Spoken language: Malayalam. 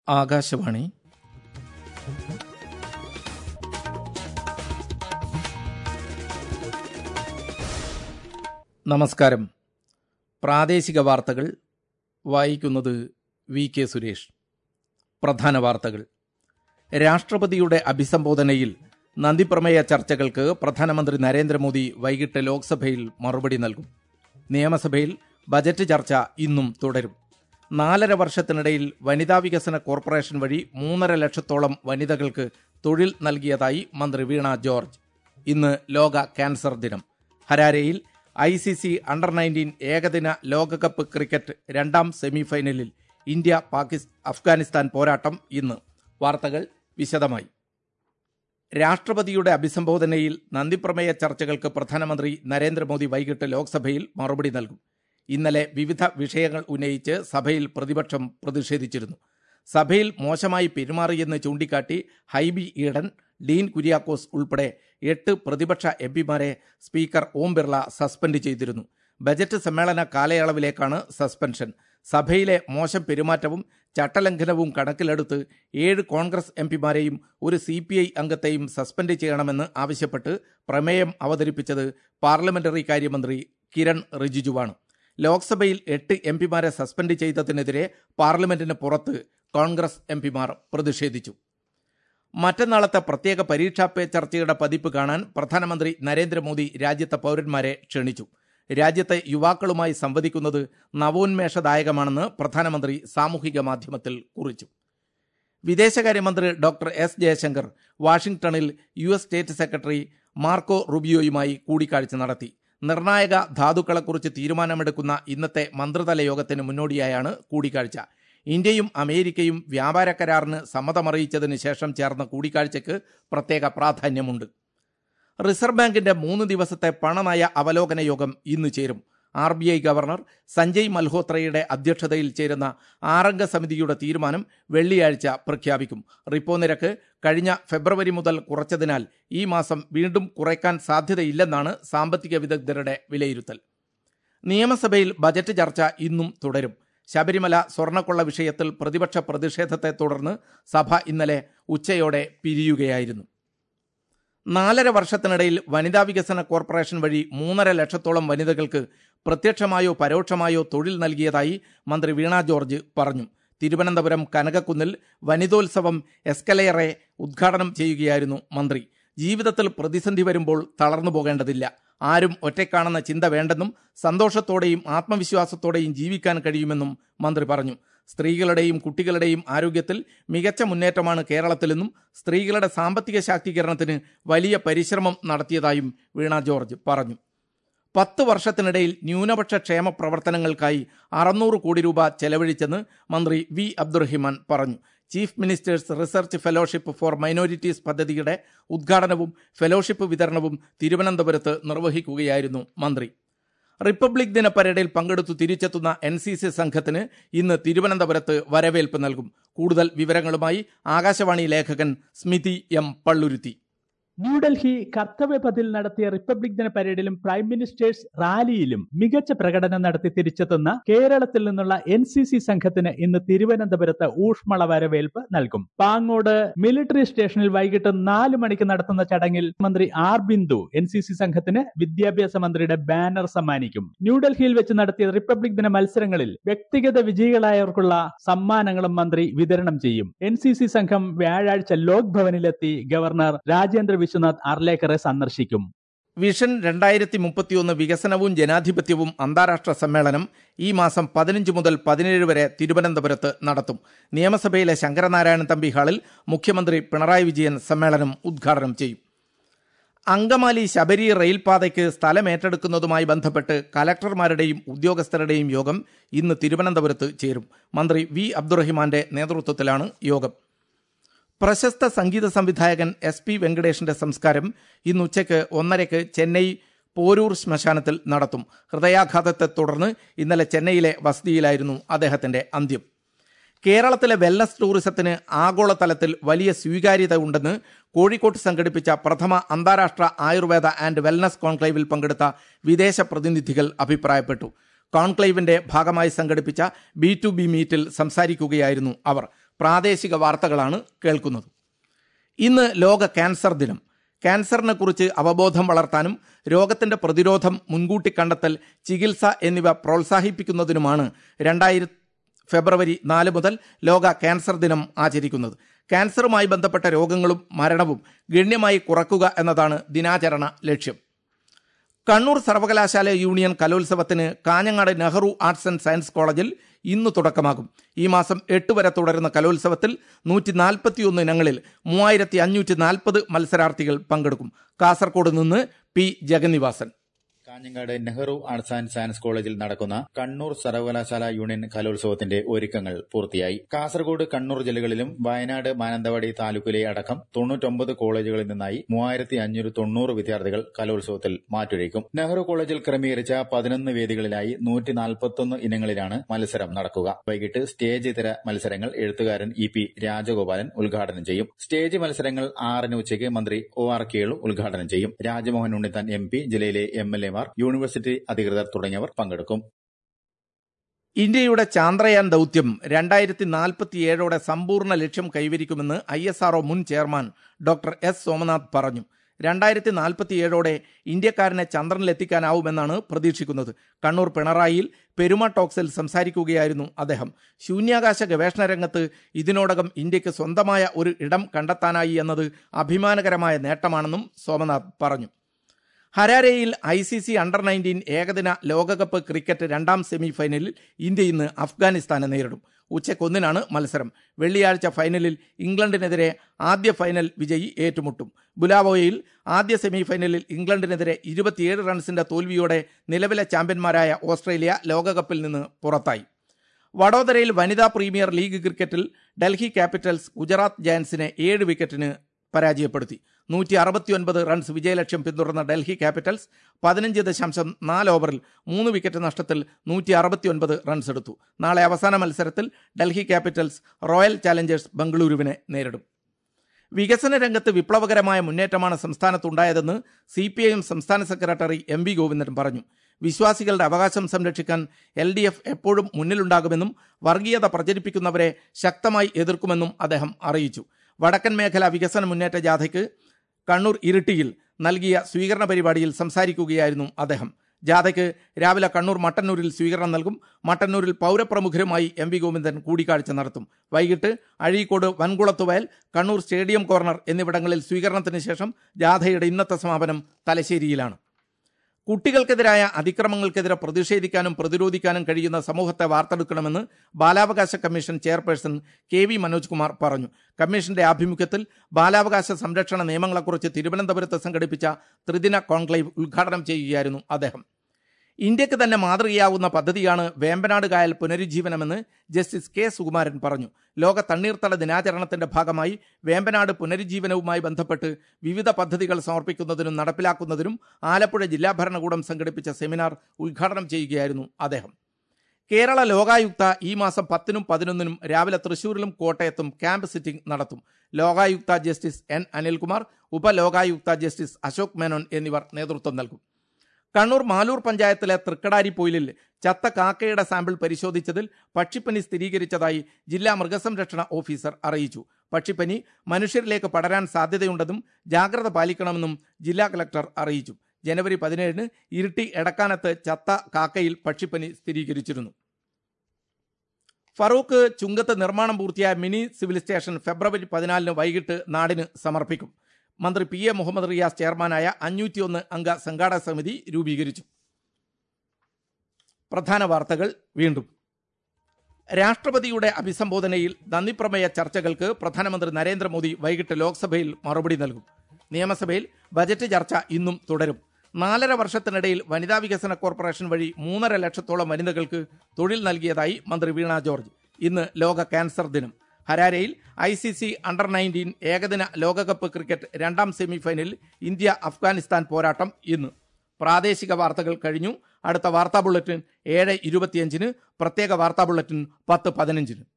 ആകാശവാണി നമസ്കാരം പ്രാദേശിക വാർത്തകൾ വായിക്കുന്നത് വി കെ സുരേഷ് പ്രധാന വാർത്തകൾ രാഷ്ട്രപതിയുടെ അഭിസംബോധനയിൽ നന്ദിപ്രമേയ ചർച്ചകൾക്ക് പ്രധാനമന്ത്രി നരേന്ദ്രമോദി വൈകിട്ട് ലോക്സഭയിൽ മറുപടി നൽകും നിയമസഭയിൽ ബജറ്റ് ചർച്ച ഇന്നും തുടരും നാലര വർഷത്തിനിടയിൽ വനിതാ വികസന കോർപ്പറേഷൻ വഴി മൂന്നര ലക്ഷത്തോളം വനിതകൾക്ക് തൊഴിൽ നൽകിയതായി മന്ത്രി വീണ ജോർജ് ഇന്ന് ലോക ക്യാൻസർ ദിനം ഹരാരെയിൽ I C C under nineteen ഏകദിന ലോകകപ്പ് ക്രിക്കറ്റ് രണ്ടാം സെമിഫൈനലിൽ ഇന്ത്യ പാകിസ് അഫ്ഗാനിസ്ഥാൻ പോരാട്ടം ഇന്ന് വാർത്തകൾ വിശദമായി രാഷ്ട്രപതിയുടെ അഭിസംബോധനയിൽ നന്ദിപ്രമേയ ചർച്ചകൾക്ക് പ്രധാനമന്ത്രി നരേന്ദ്രമോദി വൈകിട്ട് ലോക്സഭയിൽ മറുപടി നൽകും ഇന്നലെ വിവിധ വിഷയങ്ങൾ ഉന്നയിച്ച് സഭയിൽ പ്രതിപക്ഷം പ്രതിഷേധിച്ചിരുന്നു സഭയിൽ മോശമായി പെരുമാറിയെന്ന് ചൂണ്ടിക്കാട്ടി ഹൈബി ഈഡൻ ഡീൻ കുര്യാക്കോസ് ഉൾപ്പെടെ എട്ട് പ്രതിപക്ഷ എംപിമാരെ സ്പീക്കർ ഓം ബിർള സസ്പെൻഡ് ചെയ്തിരുന്നു ബജറ്റ് സമ്മേളന കാലയളവിലേക്കാണ് സസ്പെൻഷൻ സഭയിലെ മോശം പെരുമാറ്റവും ചട്ടലംഘനവും കണക്കിലെടുത്ത് ഏഴ് കോൺഗ്രസ് എംപിമാരെയും ഒരു സി പി ഐ അംഗത്തെയും സസ്പെൻഡ് ചെയ്യണമെന്ന് ആവശ്യപ്പെട്ട് പ്രമേയം അവതരിപ്പിച്ചത് പാർലമെന്ററി കാര്യമന്ത്രി കിരൺ റിജിജുവാണ് ലോക്സഭയിൽ എട്ട് എംപിമാരെ സസ്പെൻഡ് ചെയ്തതിനെതിരെ പാർലമെന്റിന് പുറത്ത് കോൺഗ്രസ് എംപിമാർ പ്രതിഷേധിച്ചു മറ്റന്നാളത്തെ പ്രത്യേക പരീക്ഷാ പേ ചർച്ചയുടെ പതിപ്പ് കാണാൻ പ്രധാനമന്ത്രി നരേന്ദ്രമോദി രാജ്യത്തെ പൗരന്മാരെ ക്ഷണിച്ചു രാജ്യത്തെ യുവാക്കളുമായി സംവദിക്കുന്നത് നവോന്മേഷദായകമാണെന്ന് പ്രധാനമന്ത്രി സാമൂഹിക മാധ്യമത്തിൽ കുറിച്ചു വിദേശകാര്യമന്ത്രി ഡോക്ടർ എസ് ജയശങ്കർ വാഷിംഗ്ടണിൽ U S state secretary Marco റുബിയോയുമായി കൂടിക്കാഴ്ച നടത്തി നിർണായക ധാതുക്കളെക്കുറിച്ച് തീരുമാനമെടുക്കുന്ന ഇന്നത്തെ മന്ത്രിതല യോഗത്തിന് മുന്നോടിയായാണ് കൂടിക്കാഴ്ച ഇന്ത്യയും അമേരിക്കയും വ്യാപാര കരാറിന് സമ്മതമറിയിച്ചതിന് ശേഷം ചേർന്ന കൂടിക്കാഴ്ചയ്ക്ക് പ്രത്യേക പ്രാധാന്യമുണ്ട് റിസർവ് ബാങ്കിന്റെ മൂന്ന് ദിവസത്തെ പണനയ അവലോകന യോഗം ഇന്ന് ചേരും R B I governor Sanjay മൽഹോത്രയുടെ അധ്യക്ഷതയിൽ ചേരുന്ന ആറംഗ സമിതിയുടെ തീരുമാനം വെള്ളിയാഴ്ച പ്രഖ്യാപിക്കും റിപ്പോ നിരക്ക് കഴിഞ്ഞ ഫെബ്രുവരി മുതൽ കുറച്ചതിനാൽ ഈ മാസം വീണ്ടും കുറയ്ക്കാൻ സാധ്യതയില്ലെന്നാണ് സാമ്പത്തിക വിദഗ്ധരുടെ വിലയിരുത്തൽ നിയമസഭയിൽ ബജറ്റ് ചർച്ച ഇന്നും തുടരും ശബരിമല സ്വർണ്ണക്കൊള്ള വിഷയത്തിൽ പ്രതിപക്ഷ പ്രതിഷേധത്തെ തുടർന്ന് സഭ ഇന്നലെ ഉച്ചയോടെ പിരിയുകയായിരുന്നു നാലര വർഷത്തിനിടയിൽ വനിതാ വികസന കോർപ്പറേഷൻ വഴി മൂന്നര ലക്ഷത്തോളം വനിതകൾക്ക് പ്രത്യക്ഷമായോ പരോക്ഷമായോ തൊഴിൽ നൽകിയതായി മന്ത്രി വീണ ജോർജ് പറഞ്ഞു തിരുവനന്തപുരം കനകക്കുന്നിൽ വനിതോത്സവം എസ്കലേറെ ഉദ്ഘാടനം ചെയ്യുകയായിരുന്നു മന്ത്രി ജീവിതത്തിൽ പ്രതിസന്ധി വരുമ്പോൾ തളർന്നു പോകേണ്ടതില്ല ആരും ഒറ്റയ്ക്കാണെന്ന ചിന്ത വേണ്ടെന്നും സന്തോഷത്തോടെയും ആത്മവിശ്വാസത്തോടെയും ജീവിക്കാൻ കഴിയുമെന്നും മന്ത്രി പറഞ്ഞു സ്ത്രീകളുടെയും കുട്ടികളുടെയും ആരോഗ്യത്തിൽ മികച്ച മുന്നേറ്റമാണ് കേരളത്തിലെന്നും സ്ത്രീകളുടെ സാമ്പത്തിക ശാക്തീകരണത്തിന് വലിയ പരിശ്രമം നടത്തിയതായും വീണ ജോർജ് പറഞ്ഞു പത്ത് വർഷത്തിനിടയിൽ ന്യൂനപക്ഷ ക്ഷേമ പ്രവർത്തനങ്ങൾക്കായി അറുന്നൂറ് കോടി രൂപ ചെലവഴിച്ചെന്ന് മന്ത്രി വി അബ്ദുറഹിമാൻ പറഞ്ഞു chief minister's research fellowship for minorities പദ്ധതിയുടെ ഉദ്ഘാടനവും ഫെലോഷിപ്പ് വിതരണവും തിരുവനന്തപുരത്ത് നിർവഹിക്കുകയായിരുന്നു മന്ത്രി റിപ്പബ്ലിക് ദിന പരേഡിൽ പങ്കെടുത്തു തിരിച്ചെത്തുന്ന എൻ സി സി സംഘത്തിന് ഇന്ന് തിരുവനന്തപുരത്ത് വരവേൽപ്പ് നൽകും കൂടുതൽ വിവരങ്ങളുമായി ആകാശവാണി ലേഖകൻ സ്മിതി എം പള്ളുരുത്തി ന്യൂഡൽഹി കർത്തവ്യപഥിൽ നടത്തിയ റിപ്പബ്ലിക് ദിന പരേഡിലും പ്രൈം മിനിസ്റ്റേഴ്സ് റാലിയിലും മികച്ച പ്രകടനം നടത്തി തിരിച്ചെത്തുന്ന കേരളത്തിൽ നിന്നുള്ള എൻ സി സി സംഘത്തിന് ഇന്ന് തിരുവനന്തപുരത്ത് ഊഷ്മള വരവേൽപ്പ് നൽകും പാങ്ങോട് മിലിറ്ററി സ്റ്റേഷനിൽ വൈകിട്ട് നാല് മണിക്ക് നടത്തുന്ന ചടങ്ങിൽ മന്ത്രി R Bindu N C C സംഘത്തിന് വിദ്യാഭ്യാസ മന്ത്രിയുടെ ബാനർ സമ്മാനിക്കും ന്യൂഡൽഹിയിൽ വെച്ച് നടത്തിയ റിപ്പബ്ലിക് ദിന മത്സരങ്ങളിൽ വ്യക്തിഗത വിജയികളായവർക്കുള്ള സമ്മാനങ്ങളും മന്ത്രി വിതരണം ചെയ്യും എൻ സി സി സംഘം വ്യാഴാഴ്ച ലോക് ഭവനിലെത്തി ഗവർണർ രാജേന്ദ്ര വിശ്വനാഥ് അർലേക്കറെ സന്ദർശിക്കും വിഷൻ രണ്ടായിരത്തി മുപ്പത്തിയൊന്ന് വികസനവും ജനാധിപത്യവും അന്താരാഷ്ട്ര സമ്മേളനം ഈ മാസം പതിനഞ്ച് മുതൽ പതിനേഴ് വരെ തിരുവനന്തപുരത്ത് നടത്തും നിയമസഭയിലെ ശങ്കരനാരായണൻ തമ്പി ഹാളിൽ മുഖ്യമന്ത്രി പിണറായി വിജയൻ സമ്മേളനം ഉദ്ഘാടനം ചെയ്യും അങ്കമാലി ശബരി റെയിൽപാതയ്ക്ക് സ്ഥലം ഏറ്റെടുക്കുന്നതുമായി ബന്ധപ്പെട്ട് കലക്ടർമാരുടെയും ഉദ്യോഗസ്ഥരുടെയും യോഗം ഇന്ന് തിരുവനന്തപുരത്ത് ചേരും മന്ത്രി വി അബ്ദുറഹിമാന്റെ നേതൃത്വത്തിലാണ് യോഗം പ്രശസ്ത സംഗീത സംവിധായകൻ എസ് പി വെങ്കടേഷിന്റെ സംസ്കാരം ഇന്ന് ഉച്ചയ്ക്ക് ഒന്നരയ്ക്ക് ചെന്നൈ പോരൂർ ശ്മശാനത്തിൽ നടത്തും ഹൃദയാഘാതത്തെ തുടർന്ന് ഇന്നലെ ചെന്നൈയിലെ വസതിയിലായിരുന്നു അദ്ദേഹത്തിന്റെ അന്ത്യം കേരളത്തിലെ വെൽനസ് ടൂറിസത്തിന് ആഗോളതലത്തിൽ വലിയ സ്വീകാര്യത ഉണ്ടെന്ന് കോഴിക്കോട്ട് സംഘടിപ്പിച്ച പ്രഥമ അന്താരാഷ്ട്ര ആയുർവേദ ആൻഡ് വെൽനസ് കോൺക്ലേവിൽ പങ്കെടുത്ത വിദേശ പ്രതിനിധികൾ അഭിപ്രായപ്പെട്ടു കോൺക്ലേവിന്റെ ഭാഗമായി സംഘടിപ്പിച്ച ബി ടു ബി മീറ്റിൽ സംസാരിക്കുകയായിരുന്നു അവർ പ്രാദേശിക വാർത്തകളാണ് കേൾക്കുന്നത് ഇന്ന് ലോക ക്യാൻസർ ദിനം ക്യാൻസറിനെ കുറിച്ച് അവബോധം വളർത്താനും രോഗത്തിന്റെ പ്രതിരോധം മുൻകൂട്ടി കണ്ടെത്തൽ ചികിത്സ എന്നിവ പ്രോത്സാഹിപ്പിക്കുന്നതിനുമാണ് രണ്ടായിരത്തി ഫെബ്രുവരി നാല് മുതൽ ലോക ക്യാൻസർ ദിനം ആചരിക്കുന്നത് ക്യാൻസറുമായി ബന്ധപ്പെട്ട രോഗങ്ങളും മരണവും ഗണ്യമായി കുറക്കുക എന്നതാണ് ദിനാചരണ ലക്ഷ്യം കണ്ണൂർ സർവകലാശാല യൂണിയൻ കലോത്സവത്തിന് Kanhangad Nehru arts and science കോളേജിൽ ഇന്ന് തുടക്കമാകും ഈ മാസം എട്ട് വരെ തുടരുന്ന കലോത്സവത്തിൽ നൂറ്റി നാൽപ്പത്തിയൊന്ന് ഇനങ്ങളിൽ മൂവായിരത്തി അഞ്ഞൂറ്റി നാൽപ്പത് മത്സരാർത്ഥികൾ പങ്കെടുക്കും കാസർഗോഡ് നിന്ന് P Jagannivasan Kanhangad Nehru arts and science കോളേജിൽ നടക്കുന്ന കണ്ണൂർ സർവകലാശാല യൂണിയൻ കലോത്സവത്തിന്റെ ഒരുക്കങ്ങൾ പൂർത്തിയായി കാസർഗോഡ് കണ്ണൂർ ജില്ലകളിലും വയനാട് മാനന്തവാടി താലൂക്കിലെ അടക്കം തൊണ്ണൂറ്റൊമ്പത് കോളേജുകളിൽ നിന്നായി മൂവായിരത്തി അഞ്ഞൂറ് തൊണ്ണൂറ് വിദ്യാർത്ഥികൾ കലോത്സവത്തിൽ മാറ്റുരയ്ക്കും നെഹ്റു കോളേജിൽ ക്രമീകരിച്ച പതിനൊന്ന് വേദികളിലായി നൂറ്റി നാൽപ്പത്തൊന്ന് ഇനങ്ങളിലാണ് മത്സരം നടക്കുക വൈകിട്ട് സ്റ്റേജ് ഇതര മത്സരങ്ങൾ എഴുത്തുകാരൻ ഇ പി രാജഗോപാലൻ ഉദ്ഘാടനം ചെയ്യും സ്റ്റേജ് മത്സരങ്ങൾ ആറിന് ഉച്ചയ്ക്ക് മന്ത്രി ഒ ആർ കേളു ഉദ്ഘാടനം ചെയ്യും രാജ്മോഹൻ ഉണ്ണിത്താൻ എം പി ജില്ലയിലെ എം എൽ എമാർ യൂണിവേഴ്സിറ്റി അധികൃതർ തുടങ്ങിയവർ പങ്കെടുക്കും ഇന്ത്യയുടെ ചാന്ദ്രയാൻ ദൗത്യം രണ്ടായിരത്തി നാൽപ്പത്തിയേഴോടെ സമ്പൂർണ്ണ ലക്ഷ്യം കൈവരിക്കുമെന്ന് ഐ എസ് ആർഒ മുൻ ചെയർമാൻ ഡോക്ടർ എസ് സോമനാഥ് പറഞ്ഞു രണ്ടായിരത്തി നാൽപ്പത്തിയേഴോടെ ഇന്ത്യക്കാരനെ ചന്ദ്രനിലെത്തിക്കാനാവുമെന്നാണ് പ്രതീക്ഷിക്കുന്നത് കണ്ണൂർ പിണറായിയിൽ പെരുമ ടോക്സിൽ സംസാരിക്കുകയായിരുന്നു അദ്ദേഹം ശൂന്യാകാശ ഗവേഷണ രംഗത്ത് ഇതിനോടകം ഇന്ത്യക്ക് സ്വന്തമായ ഒരു ഇടം കണ്ടെത്താനായി എന്നത് അഭിമാനകരമായ നേട്ടമാണെന്നും സോമനാഥ് പറഞ്ഞു ഹരാരെയിൽ I C C under nineteen ഏകദിന ലോകകപ്പ് ക്രിക്കറ്റ് രണ്ടാം സെമി ഫൈനലിൽ ഇന്ത്യ ഇന്ന് അഫ്ഗാനിസ്ഥാനെ നേരിടും ഉച്ചക്കൊന്നിനാണ് മത്സരം വെള്ളിയാഴ്ച ഫൈനലിൽ ഇംഗ്ലണ്ടിനെതിരെ ആദ്യ ഫൈനൽ വിജയി ഏറ്റുമുട്ടും ബുലാവോയിൽ ആദ്യ സെമി ഫൈനലിൽ ഇംഗ്ലണ്ടിനെതിരെ ഇരുപത്തിയേഴ് റൺസിന്റെ തോൽവിയോടെ നിലവിലെ ചാമ്പ്യന്മാരായ ഓസ്ട്രേലിയ ലോകകപ്പിൽ നിന്ന് പുറത്തായി വഡോദരയിൽ വനിതാ പ്രീമിയർ ലീഗ് ക്രിക്കറ്റിൽ ഡൽഹി ക്യാപിറ്റൽസ് ഗുജറാത്ത് ജയൻസിനെ ഏഴ് വിക്കറ്റിന് പരാജയപ്പെടുത്തി നൂറ്റി അറുപത്തിയൊൻപത് റൺസ് വിജയലക്ഷ്യം പിന്തുടർന്ന ഡൽഹി ക്യാപിറ്റൽസ് പതിനഞ്ച് ദശാംശം നാല് ഓവറിൽ മൂന്ന് വിക്കറ്റ് നഷ്ടത്തിൽ നൂറ്റി അറുപത്തിയൊൻപത് റൺസ് എടുത്തു നാളെ അവസാന മത്സരത്തിൽ ഡൽഹി ക്യാപിറ്റൽസ് റോയൽ ചാലഞ്ചേഴ്സ് ബംഗളൂരുവിനെ നേരിടും വികസന രംഗത്ത് വിപ്ലവകരമായ മുന്നേറ്റമാണ് സംസ്ഥാനത്തുണ്ടായതെന്ന് സി പി ഐ എം സംസ്ഥാന സെക്രട്ടറി എം വി ഗോവിന്ദൻ പറഞ്ഞു വിശ്വാസികളുടെ അവകാശം സംരക്ഷിക്കാൻ എൽ ഡി എഫ് എപ്പോഴും മുന്നിലുണ്ടാകുമെന്നും വർഗീയത പ്രചരിപ്പിക്കുന്നവരെ ശക്തമായി എതിർക്കുമെന്നും അദ്ദേഹം അറിയിച്ചു വടക്കൻ മേഖല വികസന മുന്നേറ്റ ജാഥയ്ക്ക് കണ്ണൂർ ഇരിട്ടിയിൽ നൽകിയ സ്വീകരണ പരിപാടിയിൽ സംസാരിക്കുകയായിരുന്നു അദ്ദേഹം ജാഥയ്ക്ക് രാവിലെ കണ്ണൂർ മട്ടന്നൂരിൽ സ്വീകരണം നൽകും മട്ടന്നൂരിൽ പൗരപ്രമുഖരുമായി എം വി ഗോവിന്ദൻ കൂടിക്കാഴ്ച നടത്തും വൈകിട്ട് അഴീക്കോട് വൻകുളത്തുവയൽ കണ്ണൂർ സ്റ്റേഡിയം കോർണർ എന്നിവിടങ്ങളിൽ സ്വീകരണത്തിന് ശേഷം ജാഥയുടെ ഇന്നത്തെ സമാപനം തലശ്ശേരിയിലാണ് കുട്ടികൾക്കെതിരായ അതിക്രമങ്ങൾക്കെതിരെ പ്രതിഷേധിക്കാനും പ്രതിരോധിക്കാനും കഴിയുന്ന സമൂഹത്തെ വാർത്തെടുക്കണമെന്ന് ബാലാവകാശ commission chairperson K V Manoj Kumar പറഞ്ഞു കമ്മീഷന്റെ ആഭിമുഖ്യത്തിൽ ബാലാവകാശ സംരക്ഷണ നിയമങ്ങളെക്കുറിച്ച് തിരുവനന്തപുരത്ത് സംഘടിപ്പിച്ച ത്രിദിന കോൺക്ലേവ് ഉദ്ഘാടനം ചെയ്യുകയായിരുന്നു അദ്ദേഹം ഇന്ത്യക്ക് തന്നെ മാതൃകയാവുന്ന പദ്ധതിയാണ് വേമ്പനാട് കായൽ പുനരുജ്ജീവനമെന്ന് ജസ്റ്റിസ് കെ സുകുമാരൻ പറഞ്ഞു ലോക തണ്ണീർത്തട ദിനാചരണത്തിന്റെ ഭാഗമായി വേമ്പനാട് പുനരുജ്ജീവനവുമായി ബന്ധപ്പെട്ട് വിവിധ പദ്ധതികൾ സമർപ്പിക്കുന്നതിനും നടപ്പിലാക്കുന്നതിനും ആലപ്പുഴ ജില്ലാ ഭരണകൂടം സംഘടിപ്പിച്ച സെമിനാർ ഉദ്ഘാടനം ചെയ്യുകയായിരുന്നു അദ്ദേഹം കേരള ലോകായുക്ത ഈ മാസം പത്തിനും പതിനൊന്നിനും രാവിലെ തൃശൂരിലും കോട്ടയത്തും ക്യാമ്പ് സിറ്റിംഗ് നടത്തും Lokayukta justice N Anilkumar Upalokayukta justice Ashok Menon എന്നിവർ നേതൃത്വം നൽകും കണ്ണൂർ മാലൂർ പഞ്ചായത്തിലെ തൃക്കടാരി പൊയിലിൽ ചത്ത കാക്കയുടെ സാമ്പിൾ പരിശോധിച്ചതിൽ പക്ഷിപ്പനി സ്ഥിരീകരിച്ചതായി ജില്ലാ മൃഗസംരക്ഷണ ഓഫീസർ അറിയിച്ചു പക്ഷിപ്പനി മനുഷ്യരിലേക്ക് പടരാൻ സാധ്യതയുണ്ടെന്നും ജാഗ്രത പാലിക്കണമെന്നും ജില്ലാ കലക്ടർ അറിയിച്ചു ജനുവരി പതിനേഴിന് ഇരിട്ടി എടക്കാനത്ത് ചത്ത കാക്കയിൽ പക്ഷിപ്പനി സ്ഥിരീകരിച്ചിരുന്നു ഫറൂഖ് ചുങ്കത്ത് നിർമ്മാണം പൂർത്തിയായ മിനി സിവിൽ സ്റ്റേഷൻ ഫെബ്രുവരി പതിനാലിന് വൈകിട്ട് നാടിന് സമർപ്പിക്കും മന്ത്രി പി എ മുഹമ്മദ് റിയാസ് ചെയർമാനായ അഞ്ഞൂറ്റിയൊന്ന് അംഗ സംഘാടക സമിതി രൂപീകരിച്ചു പ്രധാന വാർത്തകൾ വീണ്ടും രാഷ്ട്രപതിയുടെ അഭിസംബോധനയിൽ നന്ദിപ്രമേയ ചർച്ചകൾക്ക് പ്രധാനമന്ത്രി നരേന്ദ്രമോദി വൈകിട്ട് ലോക്സഭയിൽ മറുപടി നൽകും നിയമസഭയിൽ ബജറ്റ് ചർച്ച ഇന്നും തുടരും നാലര വർഷത്തിനിടയിൽ വനിതാ വികസന കോർപ്പറേഷൻ വഴി മൂന്നര ലക്ഷത്തോളം വനിതകൾക്ക് തൊഴിൽ നൽകിയതായി മന്ത്രി വീണ ജോർജ് ഇന്ന് ലോക ക്യാൻസർ ദിനം ഹരാരയിൽ I C C under nineteen ഏകദിന ലോകകപ്പ് ക്രിക്കറ്റ് രണ്ടാം സെമിഫൈനലിൽ ഇന്ത്യ അഫ്ഗാനിസ്ഥാൻ പോരാട്ടം ഇന്ന് പ്രാദേശിക വാർത്തകൾ കഴിഞ്ഞു അടുത്ത വാർത്താ ബുള്ളറ്റിൻ ഏഴ് ഇരുപത്തിയഞ്ചിന് പ്രത്യേക വാർത്താ ബുള്ളറ്റിൻ പത്ത് പതിനഞ്ചിന്